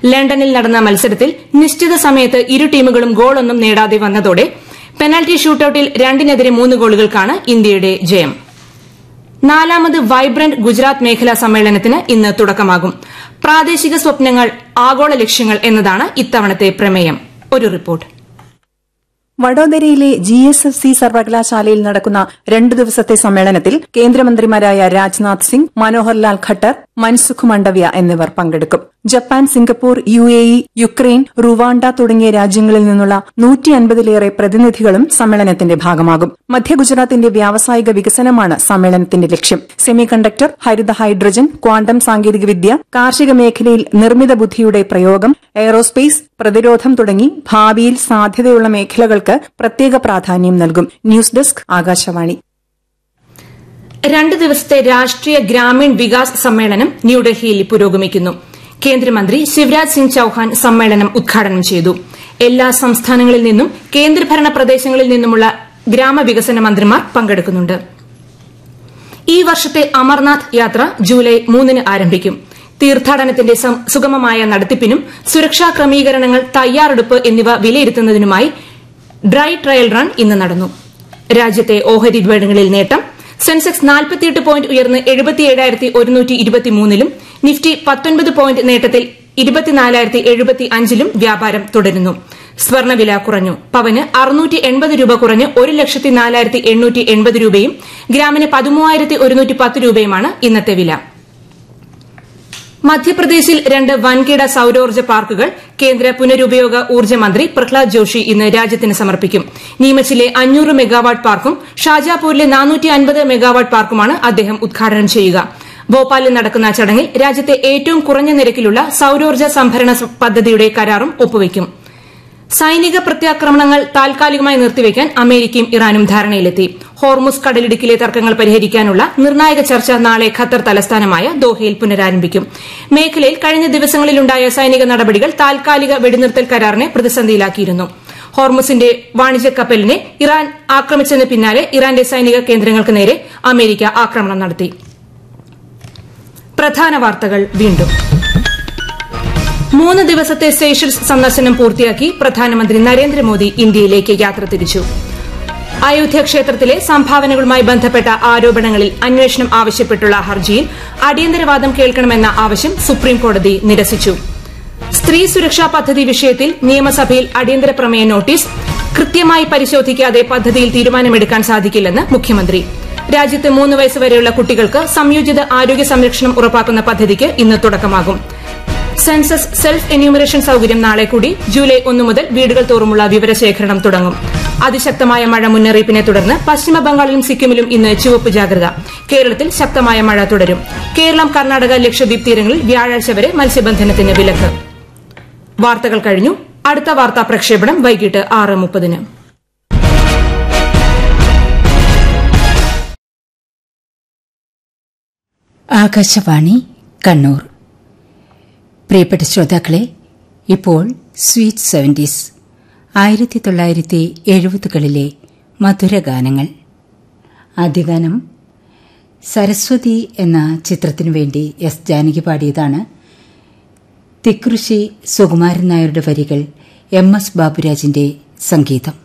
ലണ്ടനിൽ നടന്ന മത്സരത്തിൽ നിശ്ചിത സമയത്ത് ഇരു ടീമുകളും ഗോളൊന്നും നേടാതെ വന്നതോടെ പെനാൽറ്റി ഷൂട്ടൌട്ടിൽ രണ്ടിനെതിരെ മൂന്ന് ഗോളുകൾക്കാണ് ഇന്ത്യയുടെ ജയം നാലാമത് വൈബ്രന്റ് ഗുജറാത്ത് മേഖലാ സമ്മേളനത്തിന് ഇന്ന് തുടക്കമാകും പ്രാദേശിക സ്വപ്നങ്ങൾ ആഗോള ലക്ഷ്യങ്ങൾ എന്നതാണ് ഇത്തവണത്തെ പ്രമേയം ഒരു റിപ്പോർട്ട് വഡോദരയിലെ ജി എസ് എഫ് സി സർവകലാശാലയിൽ നടക്കുന്ന രണ്ടു ദിവസത്തെ സമ്മേളനത്തിൽ കേന്ദ്രമന്ത്രിമാരായ രാജ്നാഥ് സിംഗ് മനോഹർലാൽ ഖട്ടർ മൻസുഖ് മണ്ഡവ്യ എന്നിവർ പങ്കെടുക്കും Japan Singapore U A E Ukraine Rwanda തുടങ്ങിയ രാജ്യങ്ങളിൽ നിന്നുള്ള നൂറ്റി അൻപതിലേറെ പ്രതിനിധികളും സമ്മേളനത്തിന്റെ ഭാഗമാകും മധ്യ ഗുജറാത്തിന്റെ വ്യാവസായിക വികസനമാണ് സമ്മേളനത്തിന്റെ ലക്ഷ്യം സെമി കണ്ടക്ടർ ഹരിത ഹൈഡ്രജൻ ക്വാണ്ടം സാങ്കേതികവിദ്യ കാർഷിക മേഖലയിൽ നിർമ്മിത ബുദ്ധിയുടെ പ്രയോഗം എയ്റോസ്പേസ് പ്രതിരോധം തുടങ്ങി ഭാവിയിൽ സാധ്യതയുള്ള മേഖലകൾക്ക് പ്രത്യേക പ്രാധാന്യം നൽകും ന്യൂസ് ഡെസ്ക് ആകാശവാണി രണ്ട് ദിവസത്തെ രാഷ്ട്രീയ ഗ്രാമീൺ വികാസ് സമ്മേളനം ന്യൂഡൽഹിയിൽ പുരോഗമിക്കുന്നു കേന്ദ്രമന്ത്രി ശിവരാജ് സിംഗ് ചൌഹാൻ സമ്മേളനം ഉദ്ഘാടനം ചെയ്തു എല്ലാ സംസ്ഥാനങ്ങളിൽ നിന്നും കേന്ദ്രഭരണ പ്രദേശങ്ങളിൽ നിന്നുമുള്ള ഗ്രാമവികസന മന്ത്രിമാർ പങ്കെടുക്കുന്നുണ്ട് ഈ വർഷത്തെ അമർനാഥ് യാത്ര ജൂലൈ മൂന്നിന് ആരംഭിക്കും തീർത്ഥാടനത്തിന്റെ സുഗമമായ നടത്തിപ്പിനും സുരക്ഷാ ക്രമീകരണങ്ങൾ തയ്യാറെടുപ്പ് എന്നിവ വിലയിരുത്തുന്നതിനുമായി ഡ്രൈ ട്രയൽ റൺ ഇന്ന് നടന്നു രാജ്യത്തെ ഓഹരി വിപണികളിൽ നേട്ടം സെൻസെക്സ് നാൽപ്പത്തിയെട്ട് പോയിന്റ് ഉയർന്ന് എഴുപത്തിയേഴായിരത്തി ഒരുന്നൂറ്റി ഇരുപത്തിമൂന്നിലും നിഫ്റ്റി പത്തൊൻപത് പോയിന്റ് നേട്ടത്തിൽ ഇരുപത്തിനാലായിരത്തി എഴുപത്തി അഞ്ചിലും വ്യാപാരം തുടരുന്നു സ്വർണ്ണവില കുറഞ്ഞു പവന് അറുന്നൂറ്റി എൺപത് രൂപ കുറഞ്ഞ് ഒരു ലക്ഷത്തി നാലായിരത്തി എണ്ണൂറ്റി എൺപത് രൂപയും ഗ്രാമിന് പതിമൂവായിരത്തി ഒരുന്നൂറ്റി പത്ത് രൂപയുമാണ് ഇന്നത്തെ വില മധ്യപ്രദേശിൽ രണ്ട് വൻകിട സൌരോർജ്ജ പാർക്കുകൾ കേന്ദ്ര പുനരുപയോഗ ഊർജ്ജ മന്ത്രി പ്രഹ്ലാദ് ജോഷി ഇന്ന് രാജ്യത്തിന് സമർപ്പിക്കും നീമച്ചിലെ അഞ്ഞൂറ് മെഗാവാട്ട് പാർക്കും ഷാജാപൂരിലെ നാനൂറ്റി അൻപത് മെഗാവാട്ട് പാർക്കുമാണ് അദ്ദേഹം ഉദ്ഘാടനം ചെയ്യുക ഭോപ്പാലിൽ നടക്കുന്ന ചടങ്ങിൽ രാജ്യത്തെ ഏറ്റവും കുറഞ്ഞ നിരക്കിലുള്ള സൌരോർജ്ജ സംഭരണ പദ്ധതിയുടെ കരാറും ഒപ്പുവയ്ക്കും സൈനിക പ്രത്യാക്രമണങ്ങൾ താൽക്കാലികമായി നിർത്തിവെക്കാൻ അമേരിക്കയും ഇറാനും ധാരണയിലെത്തി ഹോർമുസ് കടലിടുക്കിലെ തർക്കങ്ങൾ പരിഹരിക്കാനുള്ള നിർണായക ചർച്ച നാളെ ഖത്തർ തലസ്ഥാനമായ ദോഹയിൽ പുനരാരംഭിക്കും മേഖലയിൽ കഴിഞ്ഞ ദിവസങ്ങളിലുണ്ടായ സൈനിക നടപടികൾ താൽക്കാലിക വെടിനിർത്തൽ കരാറിനെ പ്രതിസന്ധിയിലാക്കിയിരുന്നു ഹോർമുസിന്റെ വാണിജ്യ കപ്പലിനെ ഇറാൻ ആക്രമിച്ചതിന് പിന്നാലെ ഇറാന്റെ സൈനിക കേന്ദ്രങ്ങൾക്ക് നേരെ അമേരിക്ക ആക്രമണം നടത്തി പ്രധാന വാർത്തകൾ വീണ്ടും മൂന്ന് ദിവസത്തെ സേഷൽസ് സന്ദർശനം പൂർത്തിയാക്കി പ്രധാനമന്ത്രി നരേന്ദ്രമോദി ഇന്ത്യയിലേക്ക് യാത്ര തിരിച്ചു അയോധ്യ ക്ഷേത്രത്തിലെ സംഭാവനകളുമായി ബന്ധപ്പെട്ട ആരോപണങ്ങളിൽ അന്വേഷണം ആവശ്യപ്പെട്ടുള്ള ഹർജിയിൽ അടിയന്തരവാദം കേൾക്കണമെന്ന ആവശ്യം സുപ്രീംകോടതി നിരസിച്ചു സ്ത്രീ സുരക്ഷാ പദ്ധതി വിഷയത്തിൽ നിയമസഭയിൽ അടിയന്തര പ്രമേയ നോട്ടീസ് കൃത്യമായി പരിശോധിക്കാതെ പദ്ധതിയിൽ തീരുമാനമെടുക്കാൻ സാധിക്കില്ലെന്ന് മുഖ്യമന്ത്രി രാജ്യത്ത് മൂന്ന് വയസ്സുവരെയുള്ള കുട്ടികൾക്ക് സംയോജിത ആരോഗ്യ സംരക്ഷണം ഉറപ്പാക്കുന്ന പദ്ധതിക്ക് ഇന്ന് തുടക്കമാകും സെൻസസ് സെൽഫ് എന്യൂമറേഷൻ സൌകര്യം നാളെ കൂടി ജൂലൈ ഒന്ന് മുതൽ വീടുകൾ തോറുമുള്ള വിവരശേഖരണം തുടങ്ങും അതിശക്തമായ മഴ മുന്നറിയിപ്പിനെ തുടർന്ന് പശ്ചിമ ബംഗാളിലും സിക്കിമിലും ഇന്ന് ചുവപ്പ് ജാഗ്രത കേരളത്തിൽ ശക്തമായ മഴ തുടരും കേരളം കർണാടക ലക്ഷദ്വീപ് തീരങ്ങളിൽ വ്യാഴാഴ്ച വരെ മത്സ്യബന്ധനത്തിന് വിലക്ക് വാർത്തകൾ കഴിഞ്ഞു അടുത്ത വാർത്താ പ്രക്ഷേപണം വൈകിട്ട് ആറ് മുപ്പതിന് ആകാശവാണി കണ്ണൂർ പ്രിയപ്പെട്ട ശ്രോതാക്കളെ ഇപ്പോൾ സ്വീറ്റ് സെവൻറ്റീസ് ആയിരത്തി തൊള്ളായിരത്തി എഴുപതുകളിലെ മധുരഗാനങ്ങൾ ആദ്യഗാനം സരസ്വതി എന്ന ചിത്രത്തിനു വേണ്ടി എസ് ജാനകി പാടിയതാണ് തിക്കൃഷി സുകുമാരൻ നായരുടെ വരികൾ എം എസ് ബാബുരാജിന്റെ സംഗീതം